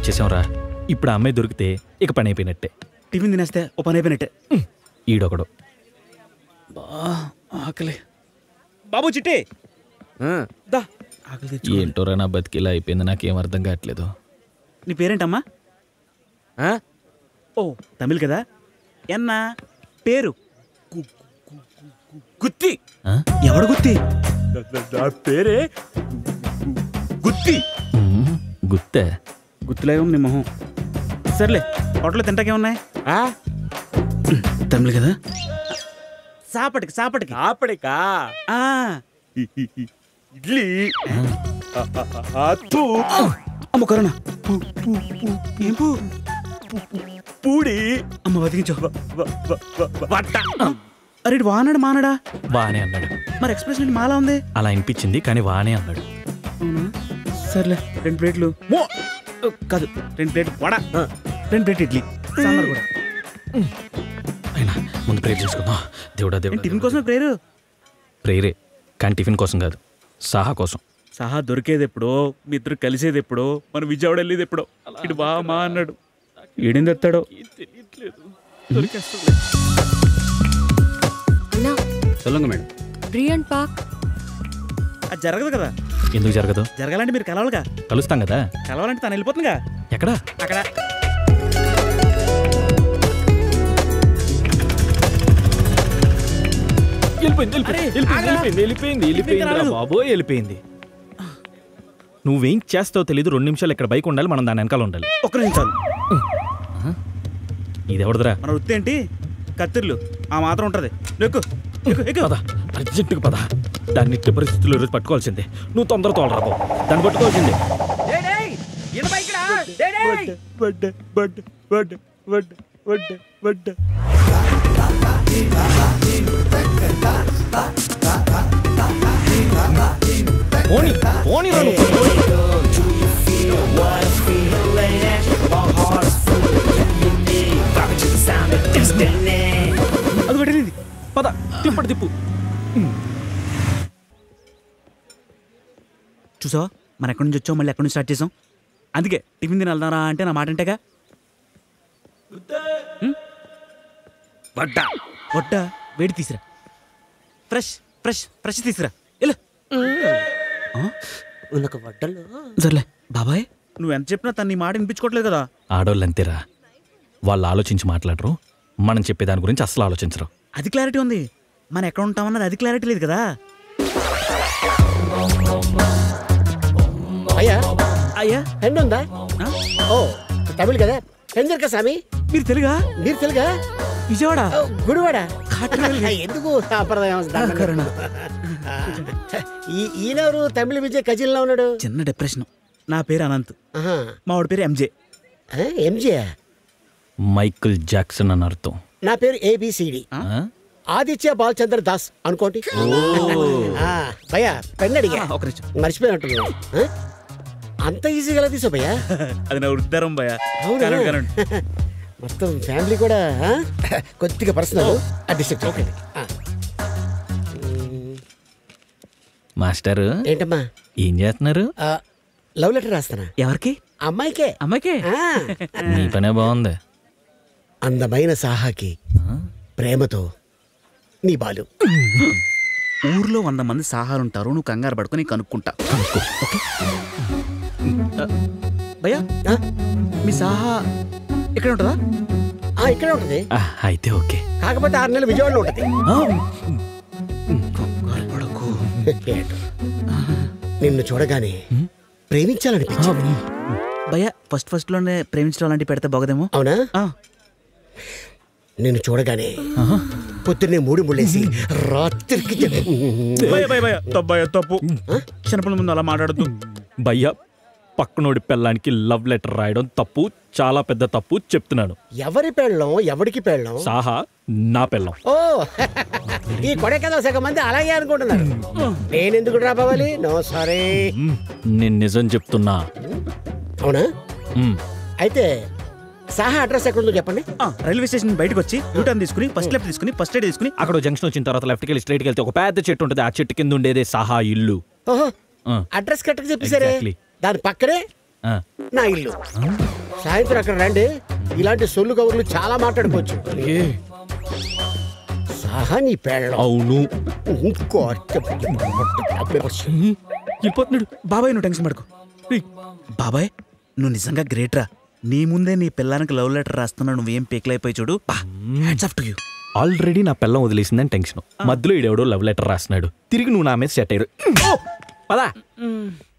వచ్చేసాంరా ఇప్పుడు ఆ అమ్మాయి దొరికితే ఇక పని అయిపోయినట్టే టిఫిన్ తినేస్తే ఓ పని అయిపోయినట్టే ఈడొకడు బా ఆకలి బాబు చిట్టి దా ఆకలి తెచ్చు ఏంటోరా నా బతికిలా అయిపోయింది నాకేం అర్థం కావట్లేదు నీ పేరేంటమ్మా ఓ తమిళ్ కదా ఎన్నా పేరు గు- గు- గు- గు- గుత్తి ఆ? ఎవడు గుత్తి నా పేరే గుత్తి ఉమ్, గుత్తే గుత్తిలాగా ఉంది నీ మొహం సర్లే హోటల్లో తింటాకేమున్నాయి తమిళ్ కదా సాపటికి సాపటికి ఆపడికా ఆ, ఇడ్లీ అమ్మ కరోనా ఏం పూ పూడి అమ్మ బతికించో అరే ఇటు వానాడు మానాడా వానే అన్నాడు మరి ఎక్స్ప్రెస్ ఏంటి మాలా ఉంది అలా అనిపించింది కానీ వానే అన్నాడు అవునా సర్లే రెండు ప్లేట్లు మో కాదు రెండు ప్లేట్లు వడ రెండు ప్లేట్ ఇడ్లీ సాంబార్ కూడా అయినా ముందు ప్రేర్ చేసుకుందాం దేవుడా ఏం దేవుడా టిఫిన్ కోసం ప్రేరు ప్రేరే కానీ టిఫిన్ కోసం కాదు సాహా కోసం సహా దొరికేది ఎప్పుడో మీ ఇద్దరు కలిసేది ఎప్పుడో మన విజయవాడ వెళ్ళేది ఎప్పుడో ఇటు బా మా అన్నాడు ఏడేం తెస్తాడో అన్నా చల్లంగా మేడం బ్రియంట్ పార్క్ అది జరగదు కదా ఎందుకు జరగదు జరగాలంటే మీరు కలవాలిగా కలుస్తాం కదా కలవాలంటే తను వెళ్ళిపోతుందిగా ఎక్కడా అక్కడ వెళ్ళిపోయింది వెళ్ళిపోయింది వెళ్ళిపోయింది వెళ్ళిపోయింది వెళ్ళిపోయింది వెళ్ళిపోయింది బాబోయ్ వెళ్ళిపోయింది నువ్వేం చేస్తావో తెలియదు రెండు నిమిషాలు ఇక్కడ బైక్ ఉండాలి మనం దాని వెనకాల ఉండాలి ఒక్క నిమిషం చాలు ఇది ఎవరిదిరా మన వృత్తి ఏంటి కత్తిర్లు ఆ మాత్రం ఉంటది ఎక్కు ఎక్కు ఎక్కు పద అర్జెంటుగా పద దాన్ని ఇట్టి పరిస్థితుల్లో ఈరోజు పట్టుకోవాల్సిందే నువ్వు తొందర తోలరా బాబు దాన్ని పట్టుకోవాల్సిందే వడ్డ వడ్డ వడ్డ వడ్డ వడ్డ వడ్డ పోనీ పోనీ రా నువ్వు. అది పెట్టింది పద తిప్పటి తిప్పు చూసావా మనం ఎక్కడి నుంచి వచ్చాం మళ్ళీ ఎక్కడి నుంచి స్టార్ట్ చేసాం అందుకే టిఫిన్ తిని వెళ్దారా అంటే నా మాట అంటేగా వడ్డ వడ్డ వేడి తీసిరా ఫ్రెష్ ఫ్రెష్ ఫ్రెష్ తీసిరా వెళ్ళు ఉనకు వడ్డలు సర్లే బాబాయ్ నువ్వు ఎంత చెప్పినా తను నీ మాట వినిపించుకోవట్లేదు కదా ఆడోళ్ళు అంతేరా వాళ్ళు ఆలోచించి మాట్లాడరు మనం చెప్పే దాని గురించి అసలు ఆలోచించరు అది క్లారిటీ ఉంది మనం ఎక్కడ ఉంటామన్నది అది క్లారిటీ లేదు కదా అయ్యా అయ్యా పెన్ ఉందా ఆ? ఓ తమిళ్ కదా పెన్ దొరక స్వామి మీరు తెలుగా మీరు తెలుగా విజయవాడ ఓ, గుడివాడ కాట్రవెల్లి. ఎందుకు సాంప్రదాయం దండం కరుణ. ఆ, ఈ ఈయనెవరు తమిళ విజయ్ కజిన్లో ఉన్నాడు చిన్న డిప్రెషన్ నా పేరు అనంత్ ఆహా. మా వాడి పేరు ఎంజే ఆ, ఎంజే మైకిల్ జాక్సన్ అని అర్థం నా పేరు ఏబిసిడి ఆ? ఆదిత్య బాలచంద్ర దాస్ అనుకోండి ఆ, భయ్యా పెన్ అడిగా ఆ, ఒక నిమిషం మర్చిపోయినట్టున్నా ఆ? అంత ఈజీగా ఎలా తీసా భయ్యా అది నా వృద్ధారం భయ అవునా కరెంట్ కరెంట్ మొత్తం ఫ్యామిలీ కూడా ఆ? కొద్దిగా పర్సనల్ డిస్ట్రిక్ట్ ఓకే మాస్టర్ ఏంటమ్మా ఏం చేస్తున్నారు ఆ, లవ్ లెటర్ రాస్తానా ఎవరికి అమ్మాయికే అమ్మాయికే ఆ. నీ పనే బాగుంది అందమైన సాహాకి ప్రేమతో నీ బాలు ఊర్లో వంద మంది సాహాలు ఉంటారు నువ్వు కంగారు పడుకొని కనుక్కుంటా కనుక్కో ఓకే భయ్యా ఆ? మీ సాహా ఇక్కడ ఉంటుందా ఆ, ఇక్కడే ఉంటుంది ఆ, అయితే ఓకే కాకపోతే ఆరు నెలలు విజయవాడలో ఉంటుంది కంగారు పడకు ఏంటో. నిన్ను చూడగానే ప్రేమించాలనిపించింది భయ్యా ఫస్ట్ ఫస్ట్ లోనే ప్రేమించడం అలాంటివి పెడితే బాగదేమో అవునా ఆ, నిన్ను చూడగానే పొద్దున్నే మూడు ముళ్ళేసి రాత్రికి భయ్యా, భయ్యా, భయ్యా, తప్పు భయ్యా, తప్పు చిన్నపిల్లల ముందు అలా మాట్లాడద్దు భయ్యా పక్కనోడి పెళ్ళానికి లవ్ లెటర్ రాయడం తప్పు చాలా పెద్ద తప్పు చెప్తున్నాను ఎవరి పెళ్ళం ఎవడికి పెళ్ళం సాహా నా పెళ్ళం ఓ ఈ కొడైకెనాల్ సగం మంది అలాగే అనుకుంటున్నారు నేనెందుకు డ్రాప్ అవ్వాలి నో సారీ మ్, నేను నిజం చెప్తున్నా అవునా మ్, అయితే సాహా అడ్రస్ ఎక్కడుందో చెప్పండి ఆ, రైల్వే స్టేషన్ బయటకు వచ్చి యూటర్న్ తీసుకుని ఫస్ట్ లెఫ్ట్ తీసుకుని ఫస్ట్ ఎయిడ్ తీసుకుని అక్కడ జంక్షన్ వచ్చిన తర్వాత లెఫ్ట్కి వెళ్ళి స్ట్రైట్కి వెళ్తే ఒక పెద్ద చెట్టు ఉంటుంది ఆ చెట్టు కింద ఉండేదే సాహా ఇల్లు ఓహో ఆ, అడ్రస్ కరెక్ట్గా చెప్పేశారే Exactly. దాని పక్కనే ఆ. నా ఇల్లు సాయంత్రం అక్కడ రండి ఇలాంటి సొల్లు కబుర్లు చాలా మాట్లాడుకోవచ్చు సహా నీ పెళ్ళం అవును ఇంకో చెప్పు, చెప్పు. వెళ్ళిపోతున్నాడు బాబాయ్ నువ్వు టెన్షన్ పడుకో రేయ్, బాబాయ్ నువ్వు నిజంగా గ్రేట్ రా నీ ముందే నీ పిల్లానికి లవ్ లెటర్ రాస్తున్నా నువ్వేం పేకలైపోయి చూడు hats off to you already నా పిల్లం వదిలేసిందని టెన్షన్ మధ్యలో ఈడెవడో లవ్ లెటర్ రాస్తున్నాడు తిరిగి నువ్వు నా మీద సెట్ అయ్యారు పదా